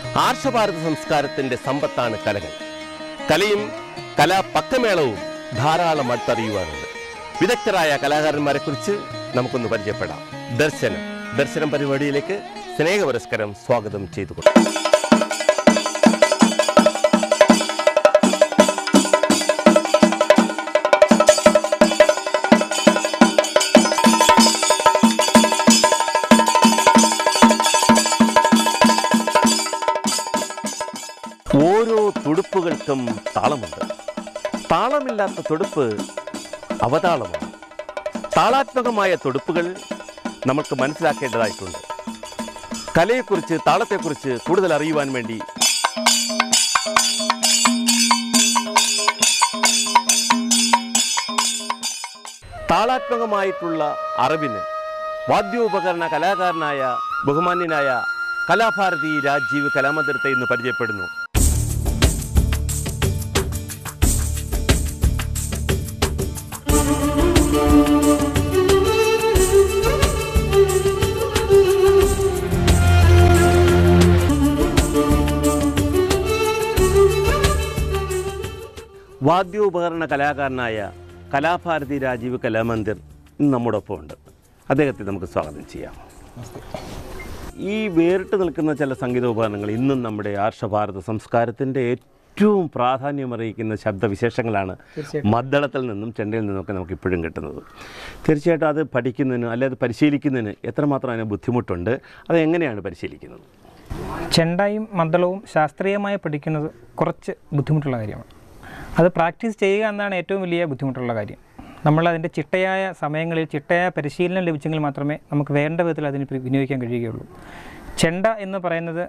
ആർഷഭാരത സംസ്കാരത്തിന്റെ സമ്പത്താണ് കലകൾ കലയും കലാ പക്കമേളവും ധാരാളം അടുത്തറിയുവാനുണ്ട് വിദഗ്ധരായ കലാകാരന്മാരെ കുറിച്ച് നമുക്കൊന്ന് പരിചയപ്പെടാം ദർശനം ദർശനം പരിപാടിയിലേക്ക് സ്നേഹപുരസ്കരം സ്വാഗതം ചെയ്തുകൊള്ളു ഓരോ തുടുപ്പുകൾക്കും താളമുണ്ട് താളമില്ലാത്ത തുടുപ്പ് അവതാളമാണ് താളാത്മകമായ തുടുപ്പുകൾ നമുക്ക് മനസ്സിലാക്കേണ്ടതായിട്ടുണ്ട് കലയെക്കുറിച്ച് താളത്തെക്കുറിച്ച് കൂടുതൽ അറിയുവാൻ വേണ്ടി താളാത്മകമായിട്ടുള്ള അറിവിന് വാദ്യോപകരണ കലാകാരനായ ബഹുമാന്യനായ കലാഭാരതി രാജീവ് കലാമന്ദിരത്തെ ഇന്ന് പരിചയപ്പെടുന്നു വാദ്യോപകരണ കലാകാരനായ കലാഭാരതി രാജീവ് കലാമന്ദിർ ഇന്ന് നമ്മോടൊപ്പം ഉണ്ട് അദ്ദേഹത്തെ നമുക്ക് സ്വാഗതം ചെയ്യാം ഈ വേറിട്ട് നിൽക്കുന്ന ചില സംഗീതോപകരണങ്ങൾ ഇന്നും നമ്മുടെ ആർഷഭാരത സംസ്കാരത്തിൻ്റെ ഏറ്റവും പ്രാധാന്യമറിയിക്കുന്ന ശബ്ദവിശേഷങ്ങളാണ് മദ്ദളത്തിൽ നിന്നും ചെണ്ടയിൽ നിന്നൊക്കെ നമുക്ക് ഇപ്പോഴും കിട്ടുന്നത് തീർച്ചയായിട്ടും അത് പഠിക്കുന്നതിന് അല്ലെ അത് പരിശീലിക്കുന്നതിന് എത്രമാത്രം അതിന് ബുദ്ധിമുട്ടുണ്ട് അത് എങ്ങനെയാണ് പരിശീലിക്കുന്നത് ചെണ്ടയും മദ്ദളവും ശാസ്ത്രീയമായി പഠിക്കുന്നത് കുറച്ച് ബുദ്ധിമുട്ടുള്ള കാര്യമാണ് അത് പ്രാക്ടീസ് ചെയ്യുക എന്നാണ് ഏറ്റവും വലിയ ബുദ്ധിമുട്ടുള്ള കാര്യം നമ്മൾ അതിൻ്റെ ചിട്ടയായ സമയങ്ങളിൽ ചിട്ടയായ പരിശീലനം ലഭിച്ചെങ്കിൽ മാത്രമേ നമുക്ക് വേണ്ട വിധത്തിൽ അതിന് പ്രി- വിനിയോഗിക്കാൻ കഴിയുകയുള്ളൂ ചെണ്ട എന്ന് പറയുന്നത്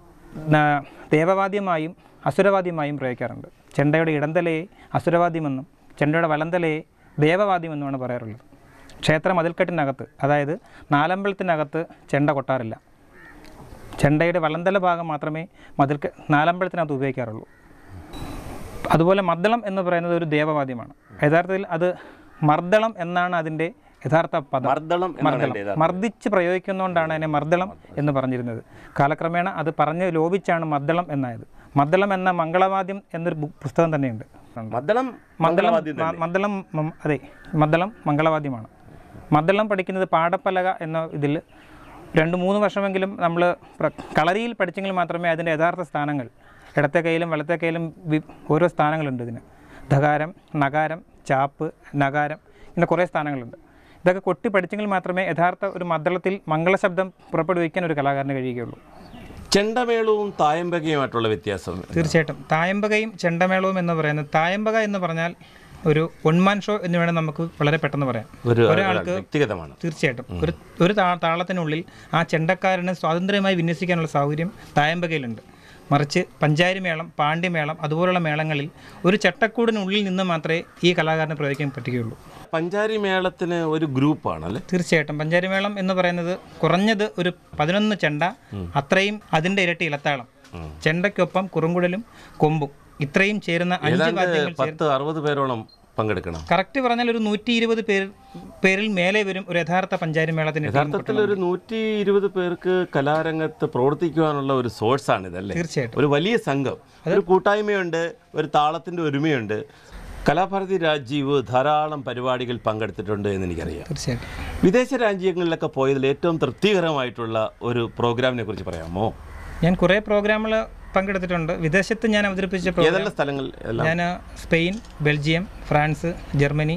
ന- ദേവവാദ്യമായും അസുരവാദ്യമായും പ്രയോഗിക്കാറുണ്ട് ചെണ്ടയുടെ ഇടന്തലയെ അസുരവാദ്യമെന്നും ചെണ്ടയുടെ വലന്തലയെ ദേവവാദ്യമെന്നുമാണ് പറയാറുള്ളത് ക്ഷേത്ര മതിൽക്കെട്ടിനകത്ത് അതായത് നാലമ്പലത്തിനകത്ത് ചെണ്ട കൊട്ടാറില്ല ചെണ്ടയുടെ വളന്തല ഭാഗം മാത്രമേ മതിൽക്ക് നാലമ്പലത്തിനകത്ത് ഉപയോഗിക്കാറുള്ളൂ അതുപോലെ മദ്ദളം എന്ന് പറയുന്നത് ഒരു ദേവവാദ്യമാണ് യഥാർത്ഥത്തിൽ അത് മർദ്ദളം എന്നാണ് അതിൻ്റെ യഥാർത്ഥ പദം മർദ്ദളം എന്നാണ് മർദ്ദളം അതിൻ്റെ യഥാർത്ഥ മർദ്ദിച്ച് പ്രയോഗിക്കുന്നതുകൊണ്ടാണ് അതിനെ മർദ്ദളം എന്ന് പറഞ്ഞിരുന്നത് കാലക്രമേണ അത് പറഞ്ഞ് ലോപിച്ചാണ് മദ്ദളം എന്നായത് മദ്ദളം എന്ന മംഗളവാദ്യം എന്നൊരു ബു- പുസ്തകം തന്നെയുണ്ട് മദ്ദളം മദ്ദളം മംഗളവാദ്യം മ- മദ്ദളം മം- അതെ മദ്ദളം മംഗളവാദ്യമാണ് മദ്ദളം പഠിക്കുന്നത് പാടപ്പലക എന്ന ഇതിൽ രണ്ട് മൂന്ന് വർഷമെങ്കിലും നമ്മൾ കളരിയിൽ പഠിച്ചെങ്കിൽ മാത്രമേ അതിൻ്റെ യഥാർത്ഥ സ്ഥാനങ്ങൾ ഇടത്തെ കൈയിലും വലത്തെ കൈയിലും വി- ഓരോ സ്ഥാനങ്ങളുണ്ട് ഇതിന് ധകാരം നകാരം ചാപ്പ് നകാരം ഇങ്ങനെ കുറേ സ്ഥാനങ്ങളുണ്ട് ഇതൊക്കെ കൊട്ടി പഠിച്ചെങ്കിൽ മാത്രമേ യഥാർത്ഥ ഒരു മദ്ദളത്തിൽ മംഗളശബ്ദം പുറപ്പെടുവിക്കാൻ ഒരു കലാകാരന് കഴിയുകയുള്ളൂ ചെണ്ടമേളവും തായമ്പകയുമായിട്ടുള്ള വ്യത്യാസം തീർച്ചയായിട്ടും തായമ്പകയും ചെണ്ടമേളവും എന്ന് പറയുന്നത് തായമ്പക എന്ന് പറഞ്ഞാൽ ഒരു ഒൺമാൻ ഷോ എന്ന് വേണം നമുക്ക് വളരെ പെട്ടെന്ന് പറയാം ഒരു ഒരാൾക്ക് വ്യക്തിഗതമാണ് തീർച്ചയായിട്ടും ഒരു ഒരു താ താളത്തിനുള്ളിൽ ആ ചെണ്ടക്കാരന് സ്വാതന്ത്ര്യമായി വിന്യസിക്കാനുള്ള സൗകര്യം തായമ്പകയിലുണ്ട് മറിച്ച് പഞ്ചാരിമേളം പാണ്ഡ്യമേളം അതുപോലുള്ള മേളങ്ങളിൽ ഒരു ചട്ടക്കൂടിനുള്ളിൽ നിന്ന് മാത്രമേ ഈ കലാകാരന് പ്രയോഗിക്കാൻ പറ്റുകയുള്ളൂ പഞ്ചാരി മേളത്തിന് ഒരു ഗ്രൂപ്പാണ് അല്ലേ തീർച്ചയായിട്ടും പഞ്ചാരിമേളം എന്ന് പറയുന്നത് കുറഞ്ഞത് ഒരു പതിനൊന്ന് ചെണ്ട അത്രയും അതിൻ്റെ ഇരട്ടി ഇലത്താളം ചെണ്ടയ്ക്കൊപ്പം കുറുങ്കുഴലും കൊമ്പും ഇത്രയും ചേരുന്ന അഞ്ച് വാദ്യങ്ങൾ പത്ത് അറുപത് പേരോളം പങ്കെടുക്കണം കറക്റ്റ് പറഞ്ഞാൽ ഒരു നൂറ്റി ഇരുപത് പേർ പേരിൽ മേലെ വരും ഒരു യഥാർത്ഥ പഞ്ചാരി മേളത്തിന് ടീം യഥാർത്ഥത്തിൽ ഒരു നൂറ്റി ഇരുപത് പേർക്ക് കലാരംഗത്ത് പ്രവർത്തിക്കുവാനുള്ള ഒരു സോഴ്സാണ് ഇതല്ലേ തീർച്ചയായിട്ടും ഒരു വലിയ സംഘം ഒരു കൂട്ടായ്മയുണ്ട് ഒരു താളത്തിന്റെ ഒരുമയുണ്ട് കലാഭാരതി രാജീവ് ധാരാളം പരിപാടികൾ പങ്കെടുത്തിട്ടുണ്ട് എന്ന് എനിക്കറിയാം തീർച്ചയായിട്ടും വിദേശ രാജ്യങ്ങളിലൊക്കെ പോയതിൽ ഏറ്റവും തൃപ്തികരമായിട്ടുള്ള ഒരു പ്രോഗ്രാമിനെ കുറിച്ച് പറയാമോ ഞാൻ കുറേ പ്രോഗ്രാമുകൾ പങ്കെടുത്തിട്ടുണ്ട് വിദേശത്ത് ഞാൻ അവതരിപ്പിച്ച പ്രോഗ്രാം ഏതെല്ലാം സ്ഥലങ്ങൾ എല്ലാം ഞാൻ Spain Belgium France Germany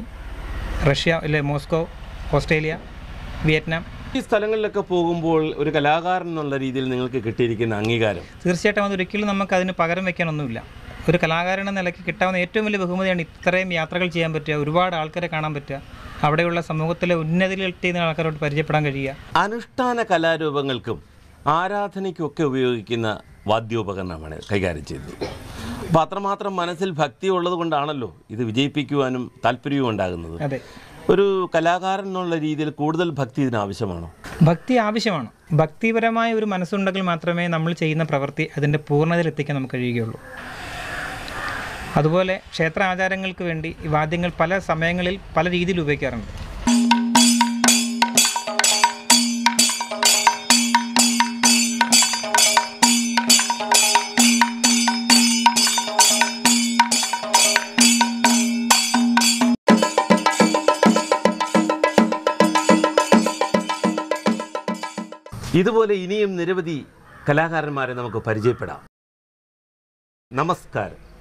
Russia അല്ലെ മോസ്കോ ഓസ്ട്രേലിയ വിയറ്റ്നാം ഈ സ്ഥലങ്ങളിലൊക്കെ പോകുമ്പോൾ ഒരു കലാകാരൻ എന്നുള്ള രീതിയിൽ നിങ്ങൾക്ക് കിട്ടിയിരിക്കുന്ന അംഗീകാരം തീർച്ചയായിട്ടും അതൊരിക്കലും നമുക്ക് അതിന് പകരം വെക്കാനൊന്നുമില്ല ഒരു കലാകാരൻ എന്ന നിലയ്ക്ക് കിട്ടാവുന്ന ഏറ്റവും വലിയ ബഹുമതിയാണ് ഇത്രയും യാത്രകൾ ചെയ്യാൻ പറ്റുക ഒരുപാട് ആൾക്കാരെ കാണാൻ പറ്റുക അവിടെയുള്ള സമൂഹത്തിലെ ഉന്നതിയിലെത്തിയ ആൾക്കാരോട് പരിചയപ്പെടാൻ കഴിയുക അനുഷ്ഠാന കലാരൂപങ്ങൾക്കും ആരാധനയ്ക്കും ഒക്കെ ഉപയോഗിക്കുന്ന വാദ്യോപകരണമാണ് കൈകാര്യം ചെയ്തത് അപ്പോൾ അത്രമാത്രം മനസ്സിൽ ഭക്തി ഉള്ളത് കൊണ്ടാണല്ലോ ഇത് വിജയിപ്പിക്കുവാനും താല്പര്യവും ഉണ്ടാകുന്നത് അതെ ഒരു കലാകാരൻ എന്നുള്ള രീതിയിൽ കൂടുതൽ ഭക്തി ഇതിന് ആവശ്യമാണോ ഭക്തി ആവശ്യമാണ് ഭക്തിപരമായ ഒരു മനസ്സുണ്ടെങ്കിൽ മാത്രമേ നമ്മൾ ചെയ്യുന്ന പ്രവൃത്തി അതിൻ്റെ പൂർണ്ണതയിൽ എത്തിക്കാൻ നമുക്ക് കഴിയുകയുള്ളൂ അതുപോലെ ക്ഷേത്ര ആചാരങ്ങൾക്ക് വേണ്ടി ഈ വാദ്യങ്ങൾ പല സമയങ്ങളിൽ പല രീതിയിൽ ഉപയോഗിക്കാറുണ്ട് ഇതുപോലെ ഇനിയും നിരവധി കലാകാരന്മാരെ നമുക്ക് പരിചയപ്പെടാം നമസ്കാരം